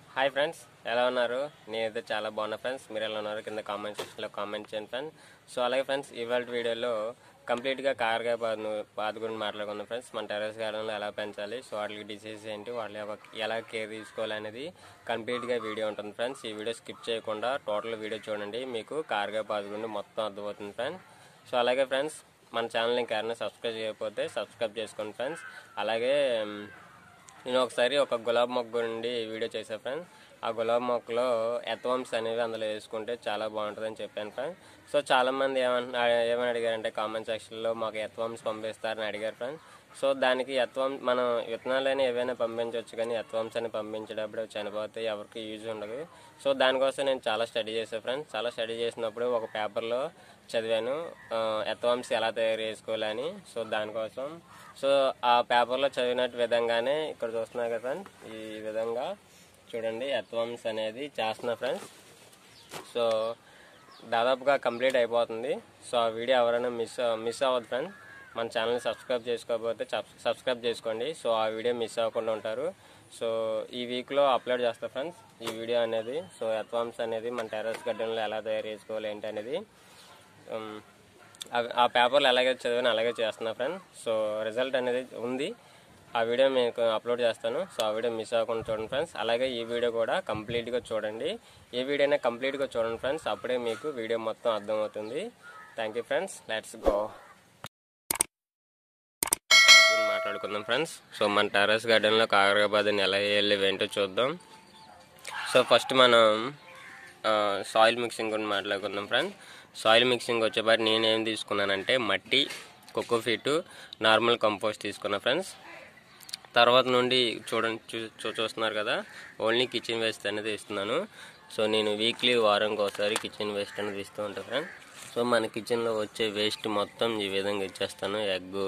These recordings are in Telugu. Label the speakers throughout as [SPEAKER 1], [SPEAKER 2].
[SPEAKER 1] హాయ్ ఫ్రెండ్స్ ఎలా ఉన్నారు నేనైతే చాలా బాగున్నా ఫ్రెండ్స్ మీరు ఎలా ఉన్నారు కింద కామెంట్ సెక్షన్లో కామెంట్ చేయండి ఫ్రెండ్స్ సో అలాగే ఫ్రెండ్స్ ఇవాళ వీడియోలో కంప్లీట్గా కారకాయ పాదు పాదు గురించి మాట్లాడుకుందాం ఫ్రెండ్స్ మన టెర్రస్ గార్డెన్లో ఎలా పెంచాలి సో వాటికి డిసీజ్ ఏంటి వాళ్ళు ఎలా- ఎలా కేర్ తీసుకోవాలనేది కంప్లీట్గా వీడియో ఉంటుంది ఫ్రెండ్స్ ఈ వీడియో స్కిప్ చేయకుండా టోటల్ వీడియో చూడండి మీకు కారకాయ పాదు గురించి మొత్తం అర్థమవుతుంది ఫ్రెండ్స్ సో అలాగే ఫ్రెండ్స్ మన ఛానల్ని ఇంకెవరైనా సబ్స్క్రైబ్ చేయకపోతే సబ్స్క్రైబ్ చేసుకోండి ఫ్రెండ్స్ అలాగే మ్, నేను ఒకసారి ఒక గులాబ్ మొక్క గురించి వీడియో చేశాను ఫ్రెండ్ ఆ గులాబ్ మొక్కలో ఎత్వమ్స్ అనేవి అందులో వేసుకుంటే చాలా బాగుంటుందని చెప్పాను ఫ్రెండ్ సో చాలామంది ఏమన్నా ఏమని అడిగారంటే కామెంట్ సెక్షన్లో మాకు ఎత్వమ్స్ పంపిస్తారని అడిగారు ఫ్రెండ్ సో దానికి ఎత్వం మనం విత్తనాలని ఏవైనా పంపించవచ్చు కానీ ఎత్వమ్స్ అని పంపించేటప్పుడు అవి చనిపోతే ఎవరికి యూజ్ ఉండదు సో దానికోసం నేను చాలా స్టడీ చేశాను ఫ్రెండ్స్ చాలా స్టడీ చేసినప్పుడు ఒక పేపర్లో చదివాను ఎత్వమ్స్ ఎలా తయారు చేసుకోవాలని సో దానికోసం సో ఆ పేపర్లో చదివినట్టు విధంగానే ఇక్కడ చూస్తున్నారు కదా ఫ్రెండ్స్ ఈ విధంగా చూడండి ఎత్వమ్స్ అనేది చేస్తున్నా ఫ్రెండ్స్ సో దాదాపుగా కంప్లీట్ అయిపోతుంది సో ఆ వీడియో ఎవరైనా మిస్ మిస్ అవ్వదు ఫ్రెండ్ మన ఛానల్ని సబ్స్క్రైబ్ చేసుకోకపోతే సబ్- సబ్స్క్రైబ్ చేసుకోండి సో ఆ వీడియో మిస్ అవ్వకుండా ఉంటారు సో ఈ వీక్లో అప్లోడ్ చేస్తా ఫ్రెండ్స్ ఈ వీడియో అనేది సో ఎత్వామ్స్ అనేది మన టెర్రస్ గార్డెన్లో ఎలా తయారు చేసుకోవాలి ఏంటి అనేది ఉమ్, అవి- ఆ పేపర్లు ఎలాగే చదివాను అలాగే చేస్తున్నా ఫ్రెండ్ సో రిజల్ట్ అనేది ఉంది ఆ వీడియో మీకు అప్లోడ్ చేస్తాను సో ఆ వీడియో మిస్ అవ్వకుండా చూడండి ఫ్రెండ్స్ అలాగే ఈ వీడియో కూడా కంప్లీట్గా చూడండి ఏ వీడియో అయినా కంప్లీట్గా చూడండి ఫ్రెండ్స్ అప్పుడే మీకు వీడియో మొత్తం అర్థమవుతుంది thank you friends let's go మాట్లాడుకుందాం ఫ్రెండ్స్ సో మన టెర్రస్ గార్డెన్లో కాకరబాద్ని ఎలా వెళ్ళి ఏంటో చూద్దాం సో ఫస్ట్ మనం సాయిల్ మిక్సింగ్ గురించి మాట్లాడుకుందాం ఫ్రెండ్ సాయిల్ మిక్సింగ్ వచ్చేపాటి నేనేం తీసుకున్నానంటే మట్టి కోకోఫీటు నార్మల్ కంపోస్ట్ తీసుకున్నా ఫ్రెండ్స్ తర్వాత నుండి చూడండి చూ చూ- చూస్తున్నారు కదా ఓన్లీ కిచెన్ వేస్ట్ అనేది ఇస్తున్నాను సో నేను వీక్లీ వారంకి ఒకసారి కిచెన్ వేస్ట్ అనేది ఇస్తూ ఉంటాను ఫ్రెండ్ సో మన కిచెన్లో వచ్చే వేస్ట్ మొత్తం ఈ విధంగా ఇచ్చేస్తాను ఎగ్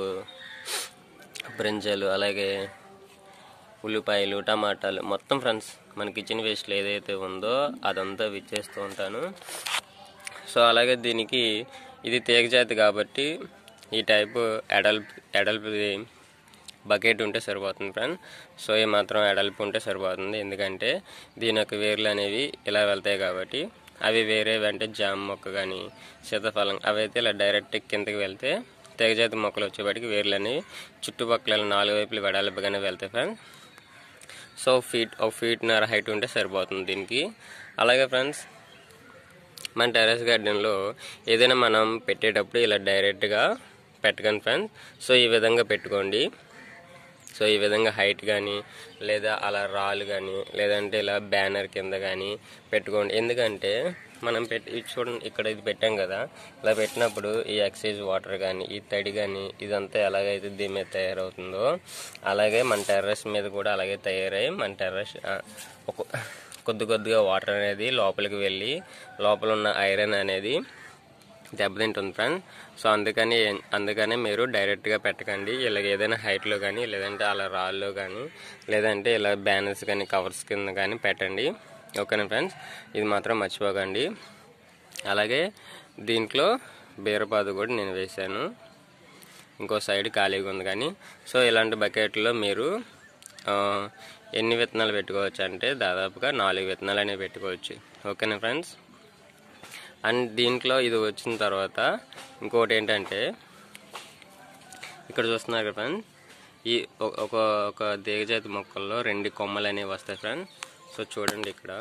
[SPEAKER 1] బ్రింజలు అలాగే ఉల్లిపాయలు టమాటాలు మొత్తం ఫ్రెండ్స్ మన కిచెన్ వేస్ట్లో ఏదైతే ఉందో అదంతా విచ్చేస్తూ ఉంటాను సో అలాగే దీనికి ఇది తీగ జాతి కాబట్టి ఈ టైపు ఎడల్ప్ ఎడల్ప్ బకెట్ ఉంటే సరిపోతుంది ఫ్రెండ్ సో ఈ మాత్రం ఎడల్పు ఉంటే సరిపోతుంది ఎందుకంటే దీని యొక్క వేర్లు అనేవి ఇలా వెళ్తాయి కాబట్టి అవి వేరే అంటే జామ మొక్క కానీ సీతాఫలం అవి అయితే ఇలా డైరెక్ట్ కిందకి వెళ్తే తెగజాతి మొక్కలు వచ్చేవాటికి వేర్లు అనేవి చుట్టుపక్కల నాలుగు వైపులు వెడల్పుగానే వెళ్తాయి ఫ్రెండ్ సో ఫీట్ ఒక ఫీట్నర హైట్ ఉంటే సరిపోతుంది దీనికి అలాగే ఫ్రెండ్స్ మన టెర్రస్ గార్డెన్లో ఏదైనా మనం పెట్టేటప్పుడు ఇలా డైరెక్ట్గా పెట్టకండి ఫ్రెండ్స్ సో ఈ విధంగా పెట్టుకోండి సో ఈ విధంగా హైట్ కానీ లేదా అలా రాళ్ళు కానీ లేదంటే ఇలా బ్యానర్ కింద కానీ పెట్టుకోండి ఎందుకంటే మనం పెట్టి ఇది చూడండి ఇక్కడ ఇది పెట్టాం కదా ఇలా పెట్టినప్పుడు ఈ ఎక్సైజ్ వాటర్ కానీ ఈ తడి కానీ ఇదంతా ఎలాగైతే దీని మీద తయారవుతుందో అలాగే మన టెర్రస్ మీద కూడా అలాగే తయారై మన టెర్రస్ ఆ, ఒక కొద్ది కొద్దిగా వాటర్ అనేది లోపలికి వెళ్ళి లోపల ఉన్న ఐరన్ అనేది దెబ్బతింటుంది ఫ్రెండ్ సో అందుకని అందుకనే మీరు డైరెక్ట్గా పెట్టకండి ఇలాగ ఏదైనా హైట్లో కానీ లేదంటే అలా రాళ్ళు కానీ లేదంటే ఇలా బ్యానర్స్ కానీ కవర్స్ కింద కానీ పెట్టండి ఓకేనా ఫ్రెండ్స్ ఇది మాత్రం మర్చిపోకండి అలాగే దీంట్లో బీరపాదు కూడా నేను వేశాను ఇంకో సైడ్ ఖాళీగా ఉంది కానీ సో ఇలాంటి బకెట్లో మీరు ఆ, ఎన్ని విత్తనాలు పెట్టుకోవచ్చు అంటే దాదాపుగా నాలుగు విత్తనాలు అనేవి పెట్టుకోవచ్చు ఓకేనా ఫ్రెండ్స్ అండ్ దీంట్లో ఇది వచ్చిన తర్వాత ఇంకోటి ఏంటంటే ఇక్కడ చూస్తున్నారు కదా ఫ్రెండ్ ఈ ఒ- ఒక ఒక దేగజాతి మొక్కల్లో రెండు కొమ్మలు అనేవి వస్తాయి ఫ్రెండ్ సో చూడండి ఇక్కడ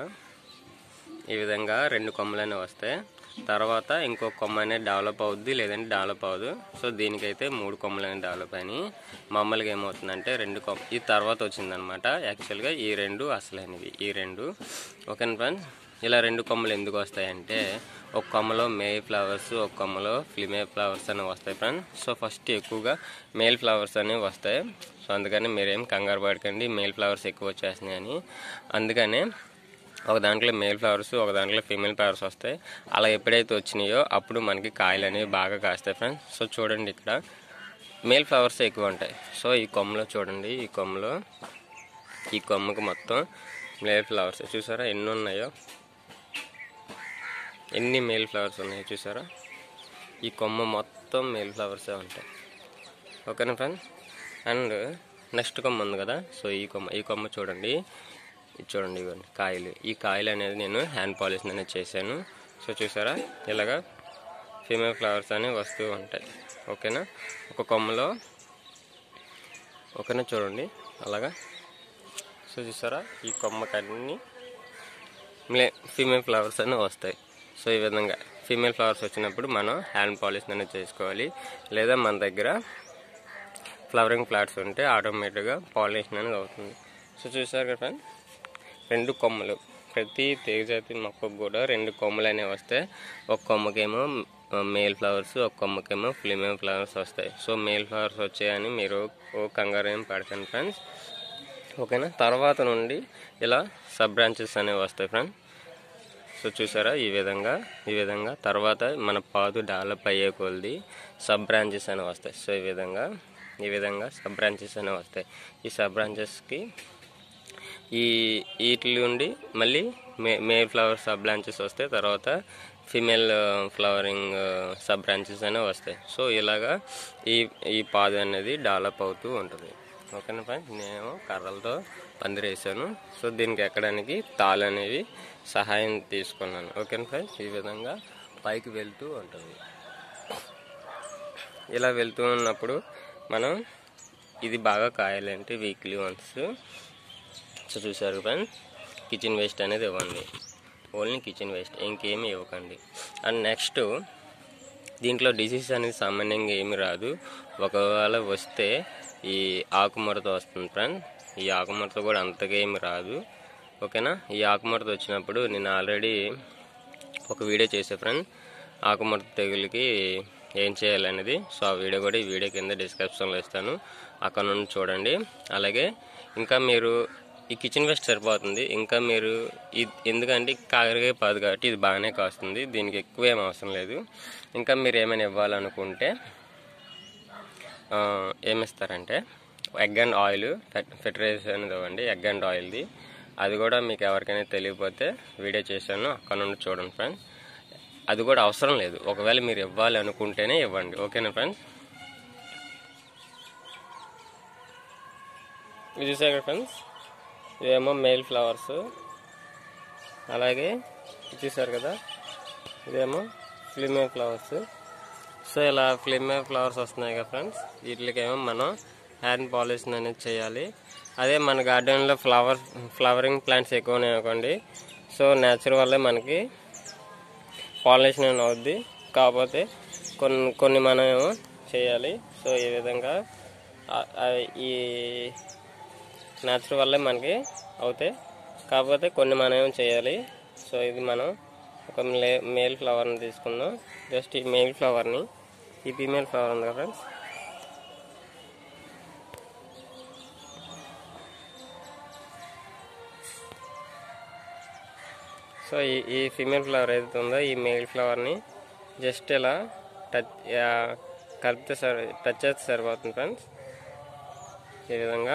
[SPEAKER 1] ఈ విధంగా రెండు కొమ్మలు అనేవి వస్తాయి తర్వాత ఇంకో కొమ్మ అనేది డెవలప్ అవుద్ది లేదంటే డెవలప్ అవ్వదు సో దీనికైతే మూడు కొమ్మలు అనేవి డెవలప్ అయినాయి మామూలుగా ఏమవుతుందంటే రెండు కొమ్మ ఈ తర్వాత వచ్చిందనమాట యాక్చువల్గా ఈ రెండు అసలైనవి ఈ రెండు ఓకేనా ఫ్రెండ్స్ ఇలా రెండు కొమ్మలు ఎందుకు వస్తాయంటే ఒక కొమ్మలో మేల్ ఫ్లవర్స్ ఒక కొమ్మలో ఫిమేల్ ఫ్లవర్స్ అనేవి వస్తాయి ఫ్రెండ్ సో ఫస్ట్ ఎక్కువగా మేల్ ఫ్లవర్స్ అనేవి వస్తాయి సో అందుకని మీరేం కంగారు పడకండి మేల్ ఫ్లవర్స్ ఎక్కువ వచ్చేస్తున్నాయని అందుకనే ఒక దాంట్లో మేల్ ఫ్లవర్స్ ఒక దాంట్లో ఫీమేల్ ఫ్లవర్స్ వస్తాయి అలా ఎప్పుడైతే వచ్చినాయో అప్పుడు మనకి కాయలు అనేవి బాగా కాస్తాయి ఫ్రెండ్స్ సో చూడండి ఇక్కడ మేల్ ఫ్లవర్స్ ఎక్కువ ఉంటాయి సో ఈ కొమ్మలో చూడండి ఈ కొమ్మలో ఈ కొమ్మకు మొత్తం మేల్ ఫ్లవర్స్ చూసారా ఎన్ని ఉన్నాయో ఎన్ని మేల్ ఫ్లవర్స్ ఉన్నాయో చూసారా ఈ కొమ్మ మొత్తం మేల్ ఫ్లవర్సే ఉంటాయి ఓకేనా ఫ్రెండ్ అండ్ నెక్స్ట్ కొమ్మ ఉంది కదా సో ఈ కొమ్మ ఈ కొమ్మ చూడండి ఇది చూడండి ఇవన్నీ కాయలు ఈ కాయలు అనేది నేను హ్యాండ్ పాలిష్ అనేది చేశాను సో చూసారా ఇలాగా ఫీమేల్ ఫ్లవర్స్ అనేవి వస్తూ ఉంటాయి ఓకేనా ఒక కొమ్మలో ఓకేనా చూడండి అలాగా సో చూసారా ఈ కొమ్మకన్నీ మే ఫీమేల్ ఫ్లవర్స్ అనేవి వస్తాయి సో ఈ విధంగా ఫీమేల్ ఫ్లవర్స్ వచ్చినప్పుడు మనం హ్యాండ్ పాలిష్ అనేది చేసుకోవాలి లేదా మన దగ్గర ఫ్లవరింగ్ ఫ్లాట్స్ ఉంటే ఆటోమేటిక్గా పాలినేషన్ అనేది అవుతుంది సో చూసారు కదా ఫ్రెండ్ రెండు కొమ్మలు ప్రతి తీగజాతి మొక్కకు కూడా రెండు కొమ్మలు అనేవి వస్తాయి ఒక కొమ్మకేమో మేల్ ఫ్లవర్స్ ఒక కొమ్మకేమో ఫిమేల్ ఫ్లవర్స్ వస్తాయి సో మేల్ ఫ్లవర్స్ వచ్చాయని మీరు ఓ కంగారు ఏం పడకండి ఫ్రెండ్స్ ఓకేనా తర్వాత నుండి ఇలా సబ్ బ్రాంచెస్ అనేవి వస్తాయి ఫ్రెండ్ సో చూసారా ఈ విధంగా ఈ విధంగా తర్వాత మన పాదు డెవలప్ అయ్యే కొలది సబ్ బ్రాంచెస్ అనేవి వస్తాయి సో ఈ విధంగా ఈ విధంగా సబ్ బ్రాంచెస్ అనేవి వస్తాయి ఈ సబ్ బ్రాంచెస్కి ఈ వీటి నుండి మళ్ళీ మే మేల్ ఫ్లవర్ సబ్ బ్రాంచెస్ వస్తాయి తర్వాత ఫిమేల్ ఫ్లవరింగ్ సబ్ బ్రాంచెస్ అనేవి వస్తాయి సో ఇలాగా ఈ ఈ పాదు అనేది డెవలప్ అవుతూ ఉంటుంది ఓకేనా ఫ్రెండ్స్ నేను కర్రలతో పందిరేసాను సో దీనికి ఎక్కడానికి తాళ్ళు అనేవి సహాయం తీసుకున్నాను ఓకేనా ఫ్రెండ్స్ ఈ విధంగా పైకి వెళ్తూ ఉంటుంది ఇలా వెళ్తూ ఉన్నప్పుడు మనం ఇది బాగా కాయాలంటే వీక్లీ వన్స్ సో చూసారు ఫ్రెండ్స్ కిచెన్ వేస్ట్ అనేది ఇవ్వండి ఓన్లీ కిచెన్ వేస్ట్ ఇంకేమీ ఇవ్వకండి అండ్ నెక్స్ట్ దీంట్లో డిసీజ్ అనేది సామాన్యంగా ఏమి రాదు ఒకవేళ వస్తే ఈ ఆకుముడత వస్తుంది ఫ్రెండ్ ఈ ఆకుముడత కూడా అంతగా ఏమి రాదు ఓకేనా ఈ ఆకుముడత వచ్చినప్పుడు నేను ఆల్రెడీ ఒక వీడియో చేసే ఫ్రెండ్ ఆకుముడత తెగులకి ఏం చేయాలనేది సో ఆ వీడియో కూడా ఈ వీడియో కింద డిస్క్రిప్షన్లో ఇస్తాను అక్కడ నుండి చూడండి అలాగే ఇంకా మీరు ఈ కిచెన్ వేస్ట్ సరిపోతుంది ఇంకా మీరు ఇది ఎందుకంటే కాకరకాయ పాదు కాబట్టి ఇది బాగానే కాస్తుంది దీనికి ఎక్కువ ఏం అవసరం లేదు ఇంకా మీరు ఏమైనా ఇవ్వాలనుకుంటే ఆ, ఏమిస్తారంటే ఎగ్ అండ్ ఆయిల్ ఫెటరైజర్ అనేది ఇవ్వండి ఎగ్ అండ్ ఆయిల్ది అది కూడా మీకు ఎవరికైనా తెలియకపోతే వీడియో చేశాను అక్కడ నుండి చూడండి ఫ్రెండ్స్ అది కూడా అవసరం లేదు ఒకవేళ మీరు ఇవ్వాలి అనుకుంటేనే ఇవ్వండి ఓకేనా ఫ్రెండ్స్ ఇది చూసారు కదా ఫ్రెండ్స్ ఇవేమో మెయిల్ ఫ్లవర్స్ అలాగే ఇది చూసారు కదా ఇదేమో ఫిలిమే ఫ్లవర్స్ సో ఇలా ఫ్లిమే ఫ్లవర్స్ వస్తున్నాయి కదా ఫ్రెండ్స్ వీటికేమో మనం హ్యాండ్ పాలిష్ అనేది చేయాలి అదే మన గార్డెన్లో ఫ్లవర్ ఫ్లవరింగ్ ప్లాంట్స్ ఎక్కువ ఉన్నాయి అనుకోండి సో నేచర్ వల్లే మనకి పాలినేషన్ అని అవుద్ది కాకపోతే కొన్ని కొన్ని మనం ఏమో చేయాలి సో ఈ విధంగా ఆ- ఆ ఈ నేచర్ వల్లే మనకి అవుతాయి కాకపోతే కొన్ని మనం ఏం చేయాలి సో ఇది మనం ఒక మే మేల్ ఫ్లవర్ని తీసుకుందాం జస్ట్ ఈ మేల్ ఫ్లవర్ని ఈ ఫీమేల్ ఫ్లవర్ ఉంది కదా ఫ్రెండ్స్ సో ఈ ఈ ఫీమేల్ ఫ్లవర్ ఏదైతే ఉందో ఈ మేల్ ఫ్లవర్ని జస్ట్ ఇలా టచ్ ఆ, కలిపితే సరి టచ్ చేస్తే సరిపోతుంది ఫ్రెండ్స్ ఈ విధంగా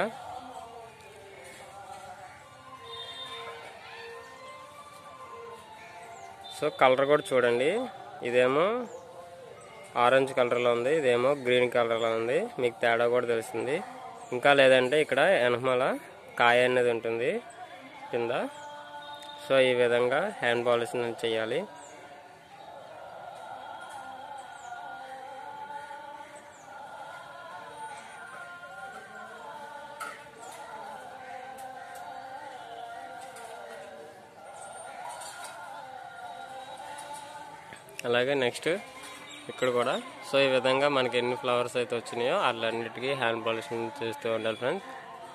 [SPEAKER 1] సో కలర్ కూడా చూడండి ఇదేమో ఆరెంజ్ కలర్లో ఉంది ఇదేమో గ్రీన్ కలర్లో ఉంది మీకు తేడా కూడా తెలుస్తుంది ఇంకా లేదంటే ఇక్కడ వెనకమాల కాయ అనేది ఉంటుంది కింద సో ఈ విధంగా హ్యాండ్ పాలిష్ అనేది చేయాలి అలాగే నెక్స్ట్ ఇక్కడ కూడా సో ఈ విధంగా మనకి ఎన్ని ఫ్లవర్స్ అయితే వచ్చినాయో అన్నిటికీ హ్యాండ్ పాలిష్ చేస్తూ ఉండాలి ఫ్రెండ్స్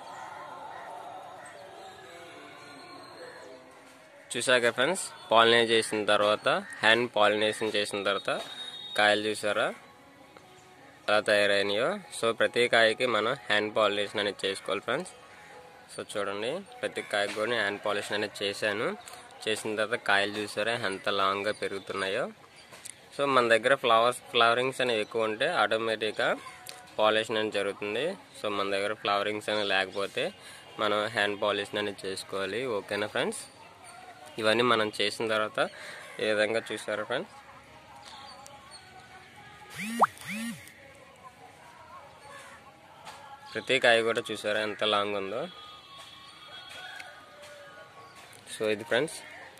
[SPEAKER 1] చూసాక ఫ్రెండ్స్ పాలినేట్ చేసిన తర్వాత హ్యాండ్ పాలినేషన్ చేసిన తర్వాత కాయలు చూసారా ఎలా తయారైనాయో సో ప్రతి కాయకి మనం హ్యాండ్ పాలినేషన్ అనేది చేసుకోవాలి ఫ్రెండ్స్ సో చూడండి ప్రతి కాయకు కూడా హ్యాండ్ పాలిష్ అనేది చేశాను చేసిన తర్వాత కాయలు చూసారా ఎంత లాంగ్గా పెరుగుతున్నాయో సో మన దగ్గర ఫ్లవర్స్ ఫ్లవరింగ్స్ అనేవి ఎక్కువ ఉంటే ఆటోమేటిక్గా పాలిష్ అనేది జరుగుతుంది సో మన దగ్గర ఫ్లవరింగ్స్ అనేవి లేకపోతే మనం హ్యాండ్ పాలిష్ అనేది చేసుకోవాలి ఓకేనా ఫ్రెండ్స్ ఇవన్నీ మనం చేసిన తర్వాత ఈ విధంగా చూసారా ఫ్రెండ్స్ ప్రతి కాయ కూడా చూసారా ఎంత లాంగ్ ఉందో సో ఇది ఫ్రెండ్స్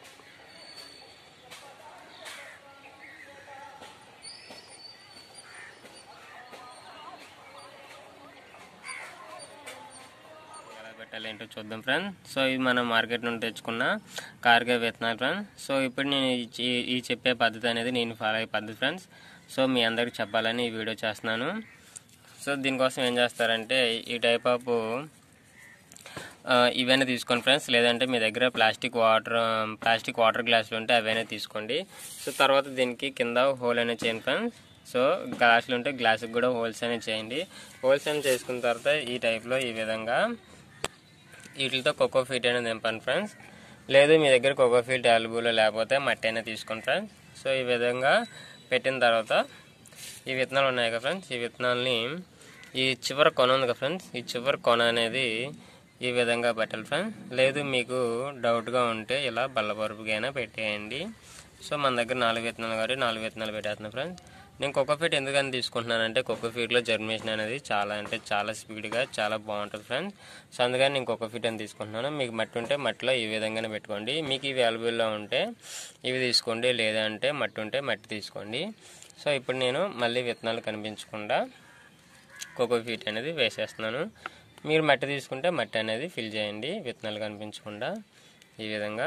[SPEAKER 1] ఎలా పెట్టాలి ఏంటో చూద్దాం ఫ్రెండ్స్ సో ఇది మనం మార్కెట్ నుండి తెచ్చుకున్న కార్గా విత్తనాలు ఫ్రెండ్స్ సో ఇప్పుడు నేను ఈ ఈ- ఈ చెప్పే పద్ధతి అనేది నేను ఫాలో అయ్యే పద్ధతి ఫ్రెండ్స్ సో మీ అందరికి చెప్పాలని ఈ వీడియో చేస్తున్నాను సో దీనికోసం ఏం చేస్తారంటే ఈ టైప్ ఆఫ్ ఆ, ఇవన్నీ తీసుకోండి ఫ్రెండ్స్ లేదంటే మీ దగ్గర ప్లాస్టిక్ వాటర్ ప్లాస్టిక్ వాటర్ గ్లాసులు ఉంటే అవైనా తీసుకోండి సో తర్వాత దీనికి కింద హోల్ అనేది చేయండి ఫ్రెండ్స్ సో గ్లాసులు ఉంటే గ్లాసుకి కూడా హోల్స్ అనేది చేయండి హోల్స్ అనేది చేసుకున్న తర్వాత ఈ టైప్లో ఈ విధంగా వీటితో కోకో ఫీట్ అనేది నింపండి ఫ్రెండ్స్ లేదు మీ దగ్గర కోకో ఫీట్ అవైలబుల్ లేకపోతే మట్టి అయినా తీసుకోండి ఫ్రెండ్స్ సో ఈ విధంగా పెట్టిన తర్వాత ఈ విత్తనాలు ఉన్నాయి కదా ఫ్రెండ్స్ ఈ విత్తనాలని ఈ చివరి కొన ఉంది కదా ఫ్రెండ్స్ ఈ చివరి కొన అనేది ఈ విధంగా పెట్టాలి ఫ్రెండ్స్ లేదు మీకు డౌట్గా ఉంటే ఇలా బల్లపరుపుకైనా పెట్టేయండి సో మన దగ్గర నాలుగు విత్తనాలు కాబట్టి నాలుగు విత్తనాలు పెట్టేస్తున్నాం ఫ్రెండ్స్ నేను కుక్క ఫీట్ ఎందుకని తీసుకుంటున్నానంటే కుక్క ఫీట్లో జర్మినేషన్ అనేది చాలా అంటే చాలా స్పీడ్గా చాలా బాగుంటుంది ఫ్రెండ్స్ సో అందుకని నేను కుక్క ఫీట్ అని తీసుకుంటున్నాను మీకు మట్టి ఉంటే మట్టిలో ఈ విధంగానే పెట్టుకోండి మీకు ఇవి అవైలబుల్లో ఉంటే ఇవి తీసుకోండి లేదంటే మట్టి ఉంటే మట్టి తీసుకోండి సో ఇప్పుడు నేను మళ్ళీ విత్తనాలు కనిపించకుండా కోకో ఫీట్ అనేది వేసేస్తున్నాను మీరు మట్టి తీసుకుంటే మట్టి అనేది ఫిల్ చేయండి విత్తనాలు కనిపించకుండా ఈ విధంగా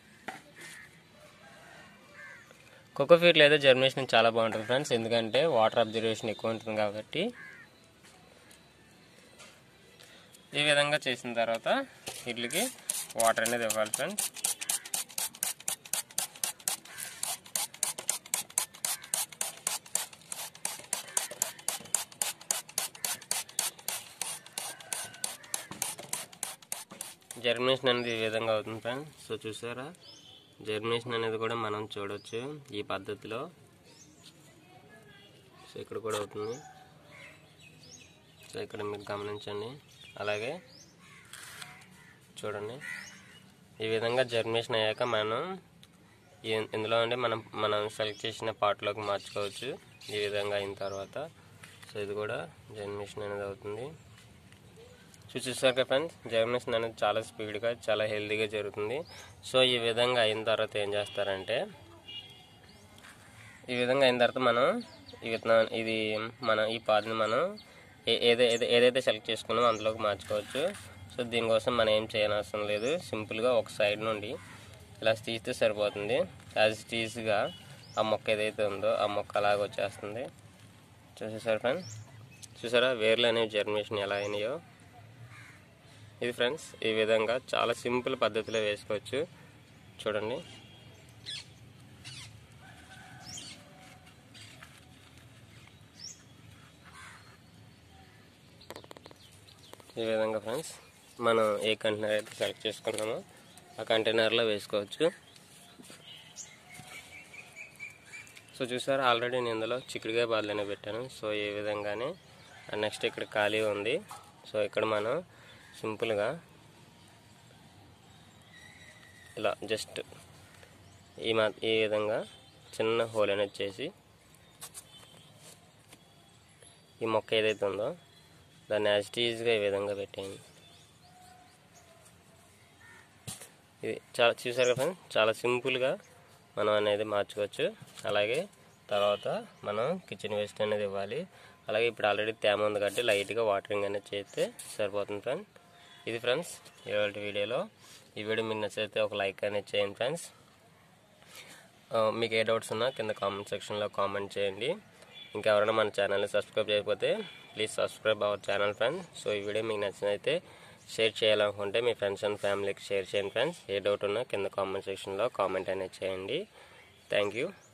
[SPEAKER 1] కోకో ఫీట్లో అయితే జర్మినేషన్ చాలా బాగుంటుంది ఫ్రెండ్స్ ఎందుకంటే వాటర్ అబ్జర్వేషన్ ఎక్కువ ఉంటుంది కాబట్టి ఈ విధంగా చేసిన తర్వాత వీటికి వాటర్ అనేది ఇవ్వాలి ఫ్రెండ్స్ జర్మినేషన్ అనేది ఈ విధంగా అవుతుంది ఫ్రెండ్స్ సో చూసారా జర్మినేషన్ అనేది కూడా మనం చూడొచ్చు ఈ పద్ధతిలో సో ఇక్కడ కూడా అవుతుంది సో ఇక్కడ మీరు గమనించండి అలాగే చూడండి ఈ విధంగా జర్మినేషన్ అయ్యాక మనం ఈ- ఇందులో ఉండి మనం మనం సెలెక్ట్ చేసిన పార్ట్లోకి మార్చుకోవచ్చు ఈ విధంగా అయిన తర్వాత సో ఇది కూడా జర్మినేషన్ అనేది అవుతుంది చూసేసారు కదా ఫ్రెండ్స్ జర్మినేషన్ అనేది చాలా స్పీడ్గా చాలా హెల్తీగా జరుగుతుంది సో ఈ విధంగా అయిన తర్వాత ఏం చేస్తారంటే ఈ విధంగా అయిన తర్వాత మనం ఈ విత్తనం ఇది మన ఈ పాదని మనం ఏ- ఏదే ఏదే- ఏదైతే సెలెక్ట్ చేసుకున్నామో అందులోకి మార్చుకోవచ్చు సో దీనికోసం మనం ఏం చేయనవసరం లేదు సింపుల్గా ఒక సైడ్ నుండి ఇలా తీస్తే సరిపోతుంది యాజ్ ఇట్ ఈజ్గా ఆ మొక్క ఏదైతే ఉందో ఆ మొక్క అలాగ వచ్చేస్తుంది చూసేసారు ఫ్రెండ్స్ చూసారా వేర్లు అనేవి జర్మినేషన్ ఎలా అయినాయో ఇది ఫ్రెండ్స్ ఈ విధంగా చాలా సింపుల్ పద్ధతిలో వేసుకోవచ్చు చూడండి ఈ విధంగా ఫ్రెండ్స్ మనం ఏ కంటైనర్ అయితే సెలెక్ట్ చేసుకున్నామో ఆ కంటైనర్లో వేసుకోవచ్చు సో చూసారా ఆల్రెడీ నేను ఇందులో చిక్కుడుగా బాధలనే పెట్టాను సో ఈ విధంగానే నెక్స్ట్ ఇక్కడ ఖాళీ ఉంది సో ఇక్కడ మనం సింపుల్గా ఇలా జస్ట్ ఈ మా ఈ విధంగా చిన్న హోల్ అనేది చేసి ఈ మొక్క ఏదైతే ఉందో దాన్ని యాజ్ ఈజ్గా ఈ విధంగా పెట్టేయండి ఇది చాలా చూసారు కదా ఫ్రెండ్స్ చాలా సింపుల్గా మనం అనేది మార్చుకోవచ్చు అలాగే తర్వాత మనం కిచెన్ వేస్ట్ అనేది ఇవ్వాలి అలాగే ఇప్పుడు ఆల్రెడీ తేమ ఉంది కాబట్టి లైట్గా వాటరింగ్ అనేది చేస్తే సరిపోతుంది ఫ్రెండ్స్ ఇది ఫ్రెండ్స్ ఇవాళ వీడియోలో ఈ వీడియో మీకు నచ్చితే ఒక లైక్ అనేది చేయండి ఫ్రెండ్స్ ఆ, మీకు ఏ డౌట్స్ ఉన్నా కింద కామెంట్ సెక్షన్లో కామెంట్ చేయండి ఇంకా ఎవరైనా మన ఛానల్ని సబ్స్క్రైబ్ చేయకపోతే please subscribe our channel friends so ఈ వీడియో మీకు నచ్చినైతే షేర్ చేయాలనుకుంటే మీ ఫ్రెండ్స్ అండ్ ఫ్యామిలీకి షేర్ చేయండి ఫ్రెండ్స్ ఏ డౌట్ ఉన్నా కింద కామెంట్ సెక్షన్లో కామెంట్ అనేది చేయండి థ్యాంక్ యూ